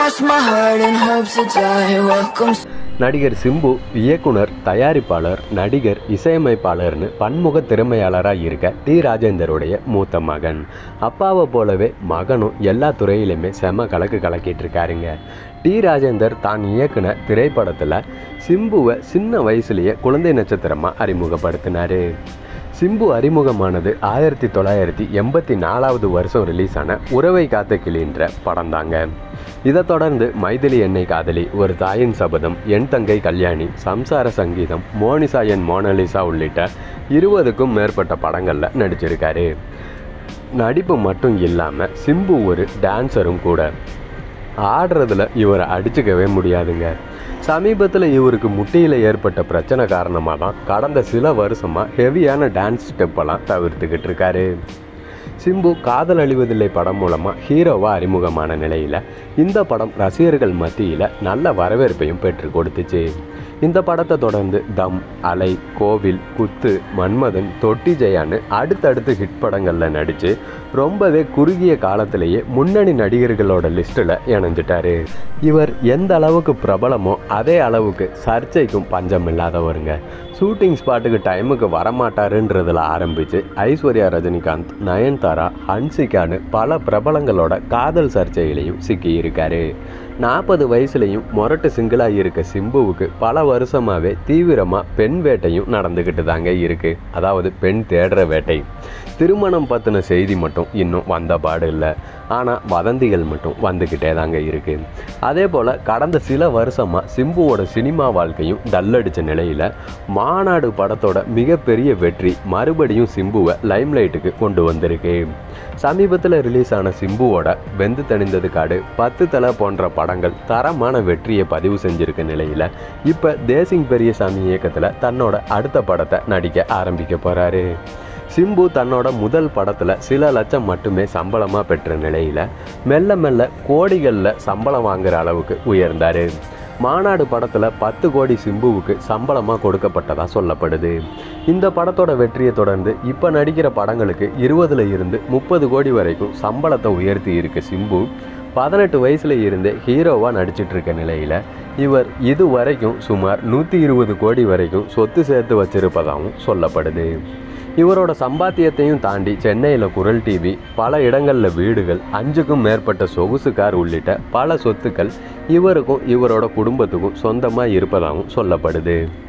cross my heart and hope to die. Welcome. நடிகர் சிம்பு இயக்குனர் தயாரிப்பாளர் நடிகர் இசையமைப்பாளர்னு பன்முக திறமையாளராக இருக்க டி ராஜேந்தருடைய மூத்த மகன் அப்பாவை போலவே மகனும் எல்லா துறையிலுமே செம கலக்கு கலக்கிட்டு இருக்காருங்க டி ராஜேந்தர் தான் இயக்குன திரைப்படத்தில் சிம்புவை சின்ன வயசுலேயே குழந்தை நட்சத்திரமாக அறிமுகப்படுத்தினார் சிம்பு அறிமுகமானது ஆயிரத்தி தொள்ளாயிரத்தி எண்பத்தி நாலாவது வருஷம் ரிலீஸ் ஆன உறவை காத்த கிளின்ற படம் தாங்க இதை தொடர்ந்து மைதிலி எண்ணெய் காதலி ஒரு தாயின் சபதம் என் தங்கை கல்யாணி சம்சார சங்கீதம் மோனிசா என் மோனலிசா உள்ளிட்ட இருபதுக்கும் மேற்பட்ட படங்களில் நடிச்சிருக்காரு நடிப்பு மட்டும் இல்லாமல் சிம்பு ஒரு டான்ஸரும் கூட ஆடுறதுல இவரை அடிச்சுக்கவே முடியாதுங்க சமீபத்தில் இவருக்கு முட்டியில் ஏற்பட்ட பிரச்சனை காரணமாக தான் கடந்த சில வருஷமாக ஹெவியான டான்ஸ் ஸ்டெப்பெல்லாம் தவிர்த்துக்கிட்டு இருக்காரு சிம்பு காதல் அழிவதில்லை படம் மூலமாக ஹீரோவாக அறிமுகமான நிலையில் இந்த படம் ரசிகர்கள் மத்தியில் நல்ல வரவேற்பையும் பெற்று கொடுத்துச்சு இந்த படத்தை தொடர்ந்து தம் அலை கோவில் குத்து மன்மதன் தொட்டி ஜெயான்னு அடுத்தடுத்து ஹிட் படங்களில் நடித்து ரொம்பவே குறுகிய காலத்திலேயே முன்னணி நடிகர்களோட லிஸ்ட்டில் இணைஞ்சிட்டாரு இவர் எந்த அளவுக்கு பிரபலமோ அதே அளவுக்கு சர்ச்சைக்கும் பஞ்சம் இல்லாதவருங்க ஷூட்டிங் ஸ்பாட்டுக்கு டைமுக்கு வரமாட்டாருன்றதில் ஆரம்பித்து ஐஸ்வர்யா ரஜினிகாந்த் நயன்தாரா ஹன்சிகான்னு பல பிரபலங்களோட காதல் சர்ச்சையிலையும் சிக்கியிருக்காரு நாற்பது வயசுலையும் மொரட்டு சிங்கிளாக இருக்க சிம்புவுக்கு பல வருஷமாகவே தீவிரமாக பெண் வேட்டையும் நடந்துக்கிட்டு தாங்க இருக்குது அதாவது பெண் தேடுற வேட்டை திருமணம் பற்றின செய்தி மட்டும் இன்னும் வந்த பாடு இல்லை ஆனால் வதந்திகள் மட்டும் வந்துக்கிட்டே தாங்க இருக்குது அதே போல் கடந்த சில வருஷமாக சிம்புவோட சினிமா வாழ்க்கையும் டல்லடித்த நிலையில் மாநாடு படத்தோட மிகப்பெரிய வெற்றி மறுபடியும் சிம்புவை லைம்லைட்டுக்கு கொண்டு வந்திருக்கு சமீபத்தில் ரிலீஸ் ஆன சிம்புவோட வெந்து தணிந்தது காடு பத்து தலை போன்ற படங்கள் தரமான வெற்றியை பதிவு செஞ்சிருக்க நிலையில் இப்போ தேசிங் பெரியசாமி இயக்கத்தில் தன்னோட அடுத்த படத்தை நடிக்க ஆரம்பிக்க போகிறாரு சிம்பு தன்னோட முதல் படத்தில் சில லட்சம் மட்டுமே சம்பளமாக பெற்ற நிலையில் மெல்ல மெல்ல கோடிகளில் சம்பளம் வாங்குற அளவுக்கு உயர்ந்தார் மாநாடு படத்தில் பத்து கோடி சிம்புவுக்கு சம்பளமாக கொடுக்கப்பட்டதாக சொல்லப்படுது இந்த படத்தோட வெற்றியை தொடர்ந்து இப்போ நடிக்கிற படங்களுக்கு இருபதுல இருந்து முப்பது கோடி வரைக்கும் சம்பளத்தை உயர்த்தி இருக்கு சிம்பு பதினெட்டு வயசுல இருந்தே ஹீரோவாக நடிச்சிட்டு இருக்க நிலையில் இவர் இது வரைக்கும் சுமார் நூற்றி இருபது கோடி வரைக்கும் சொத்து சேர்த்து வச்சிருப்பதாகவும் சொல்லப்படுது இவரோட சம்பாத்தியத்தையும் தாண்டி சென்னையில் குரல் டிவி பல இடங்களில் வீடுகள் அஞ்சுக்கும் மேற்பட்ட சொகுசு கார் உள்ளிட்ட பல சொத்துக்கள் இவருக்கும் இவரோட குடும்பத்துக்கும் சொந்தமாக இருப்பதாகவும் சொல்லப்படுது